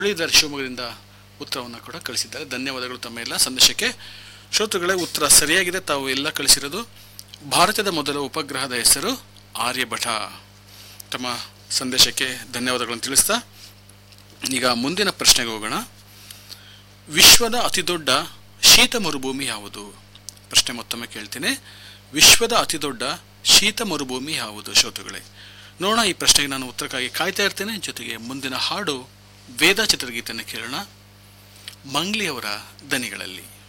ಮುರಳೀಧರ್ ಶಿವಮೊಗ್ಗದಿಂದ ಉತ್ತರವನ್ನು ಕೂಡ ಕಳಿಸಿದ್ದಾರೆ ಧನ್ಯವಾದಗಳು ತಮ್ಮ ಎಲ್ಲ ಸಂದೇಶಕ್ಕೆ ಶ್ರೋತೃಗಳೇ ಉತ್ತರ ಸರಿಯಾಗಿದೆ ತಾವು ಎಲ್ಲ ಕಳಿಸಿರೋದು ಭಾರತದ ಮೊದಲ ಉಪಗ್ರಹದ ಹೆಸರು ಆರ್ಯಭಟ ತಮ್ಮ ಸಂದೇಶಕ್ಕೆ ಧನ್ಯವಾದಗಳನ್ನು ತಿಳಿಸ್ತಾ ಈಗ ಮುಂದಿನ ಪ್ರಶ್ನೆಗೆ ಹೋಗೋಣ ವಿಶ್ವದ ಅತಿದೊಡ್ಡ ಶೀತ ಮರುಭೂಮಿ ಯಾವುದು ಪ್ರಶ್ನೆ ಮತ್ತೊಮ್ಮೆ ಕೇಳ್ತೀನಿ ವಿಶ್ವದ ಅತಿದೊಡ್ಡ ಶೀತ ಮರುಭೂಮಿ ಯಾವುದು ಶ್ರೋತೃಗಳೇ ನೋಡೋಣ ಈ ಪ್ರಶ್ನೆಗೆ ನಾನು ಉತ್ತರಕ್ಕಾಗಿ ಕಾಯ್ತಾ ಇರ್ತೇನೆ ಜೊತೆಗೆ ಮುಂದಿನ ಹಾಡು ವೇದ ಚಿತ್ರಗೀತೆಯನ್ನು ಕೇಳೋಣ ಮಂಗ್ಲಿಯವರ ದನಿಗಳಲ್ಲಿ